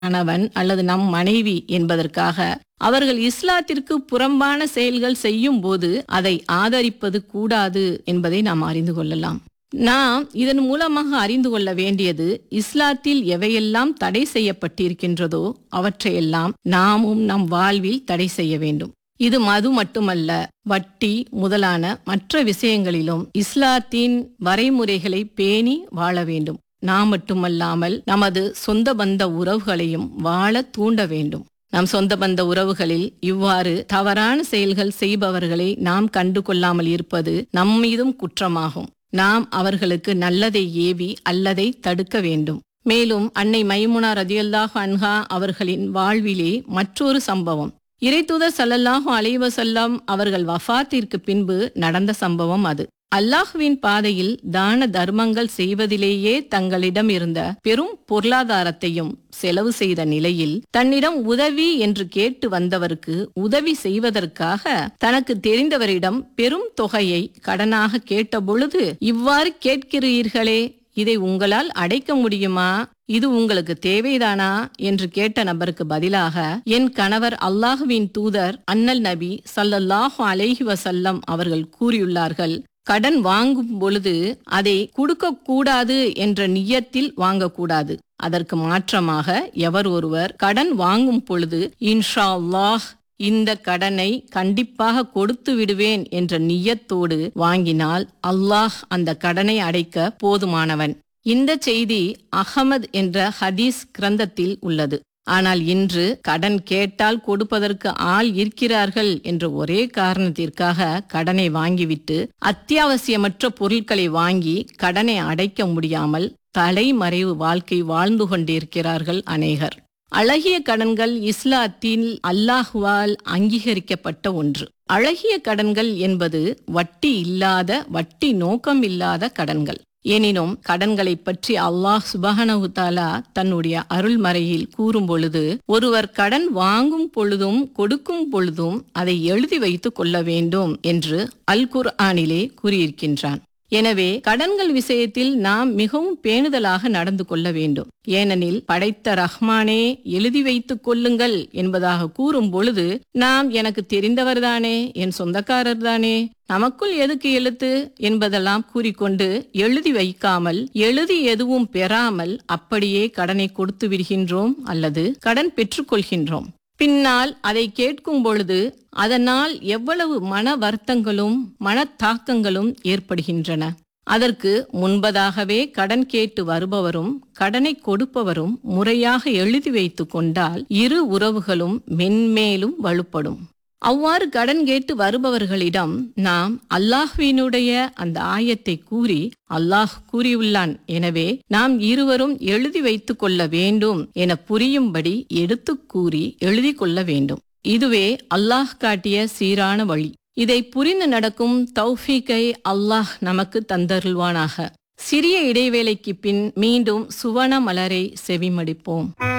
கணவன் அல்லது நம் மனைவி என்பதற்காக அவர்கள் இஸ்லாத்திற்கு புறம்பான செயல்கள் செய்யும் போது அதை ஆதரிப்பது கூடாது என்பதை நாம் அறிந்து கொள்ளலாம் நாம் இதன் மூலமாக அறிந்து கொள்ள வேண்டியது இஸ்லாத்தில் எவையெல்லாம் தடை செய்யப்பட்டிருக்கின்றதோ அவற்றையெல்லாம் நாமும் நம் வாழ்வில் தடை செய்ய வேண்டும் இது மது மட்டுமல்ல வட்டி முதலான மற்ற விஷயங்களிலும் இஸ்லாத்தின் வரைமுறைகளை பேணி வாழ வேண்டும் நாம் மட்டுமல்லாமல் நமது சொந்த பந்த உறவுகளையும் வாழ தூண்ட வேண்டும் நம் சொந்த பந்த உறவுகளில் இவ்வாறு தவறான செயல்கள் செய்பவர்களை நாம் கண்டு கொள்ளாமல் இருப்பது நம் மீதும் குற்றமாகும் நாம் அவர்களுக்கு நல்லதை ஏவி அல்லதை தடுக்க வேண்டும் மேலும் அன்னை மைமுனா ரதியல்லாஹு அன்ஹா அவர்களின் வாழ்விலே மற்றொரு சம்பவம் இறைத்தூதர் சல்லல்லாஹு அலைவசல்லம் அவர்கள் வஃபாத்திற்கு பின்பு நடந்த சம்பவம் அது அல்லாஹுவின் பாதையில் தான தர்மங்கள் செய்வதிலேயே தங்களிடம் இருந்த பெரும் பொருளாதாரத்தையும் செலவு செய்த நிலையில் தன்னிடம் உதவி என்று கேட்டு வந்தவருக்கு உதவி செய்வதற்காக தனக்கு தெரிந்தவரிடம் பெரும் தொகையை கடனாக கேட்டபொழுது இவ்வாறு கேட்கிறீர்களே இதை உங்களால் அடைக்க முடியுமா இது உங்களுக்கு தேவைதானா என்று கேட்ட நபருக்கு பதிலாக என் கணவர் அல்லாஹுவின் தூதர் அன்னல் நபி சல்லல்லாஹு அலைஹி வசல்லம் அவர்கள் கூறியுள்ளார்கள் கடன் வாங்கும் பொழுது அதை கொடுக்க கூடாது என்ற நியத்தில் வாங்கக்கூடாது அதற்கு மாற்றமாக எவர் ஒருவர் கடன் வாங்கும் பொழுது இன்ஷா அல்லாஹ் இந்த கடனை கண்டிப்பாக கொடுத்து விடுவேன் என்ற நியத்தோடு வாங்கினால் அல்லாஹ் அந்த கடனை அடைக்க போதுமானவன் இந்த செய்தி அகமது என்ற ஹதீஸ் கிரந்தத்தில் உள்ளது ஆனால் இன்று கடன் கேட்டால் கொடுப்பதற்கு ஆள் இருக்கிறார்கள் என்ற ஒரே காரணத்திற்காக கடனை வாங்கிவிட்டு அத்தியாவசியமற்ற பொருட்களை வாங்கி கடனை அடைக்க முடியாமல் தலைமறைவு வாழ்க்கை வாழ்ந்து கொண்டிருக்கிறார்கள் அநேகர் அழகிய கடன்கள் இஸ்லாத்தில் அல்லாஹுவால் அங்கீகரிக்கப்பட்ட ஒன்று அழகிய கடன்கள் என்பது வட்டி இல்லாத வட்டி நோக்கம் இல்லாத கடன்கள் எனினும் கடன்களை பற்றி அல்லாஹ் சுபஹனஹு தாலா தன்னுடைய அருள்மறையில் கூறும் பொழுது ஒருவர் கடன் வாங்கும் பொழுதும் கொடுக்கும் பொழுதும் அதை எழுதி வைத்துக் கொள்ள வேண்டும் என்று அல் குர்ஆனிலே கூறியிருக்கின்றான் எனவே கடன்கள் விஷயத்தில் நாம் மிகவும் பேணுதலாக நடந்து கொள்ள வேண்டும் ஏனெனில் படைத்த ரஹ்மானே எழுதி வைத்துக் கொள்ளுங்கள் என்பதாக கூறும் பொழுது நாம் எனக்கு தெரிந்தவர்தானே என் சொந்தக்காரர் தானே நமக்குள் எதுக்கு எழுத்து என்பதெல்லாம் கூறிக்கொண்டு எழுதி வைக்காமல் எழுதி எதுவும் பெறாமல் அப்படியே கடனை கொடுத்து விடுகின்றோம் அல்லது கடன் பெற்றுக்கொள்கின்றோம் பின்னால் அதை கேட்கும் பொழுது அதனால் எவ்வளவு மன வருத்தங்களும் மனத்தாக்கங்களும் ஏற்படுகின்றன அதற்கு முன்பதாகவே கடன் கேட்டு வருபவரும் கடனை கொடுப்பவரும் முறையாக எழுதி வைத்து கொண்டால் இரு உறவுகளும் மென்மேலும் வலுப்படும் அவ்வாறு கடன் கேட்டு வருபவர்களிடம் நாம் அல்லாஹ்வினுடைய அந்த ஆயத்தை கூறி அல்லாஹ் கூறியுள்ளான் எனவே நாம் இருவரும் எழுதி வைத்துக் கொள்ள வேண்டும் என புரியும்படி எடுத்து கூறி எழுதி கொள்ள வேண்டும் இதுவே அல்லாஹ் காட்டிய சீரான வழி இதை புரிந்து நடக்கும் தௌஃபீக்கை அல்லாஹ் நமக்கு தந்தருள்வானாக சிறிய இடைவேளைக்கு பின் மீண்டும் சுவன மலரை செவிமடிப்போம்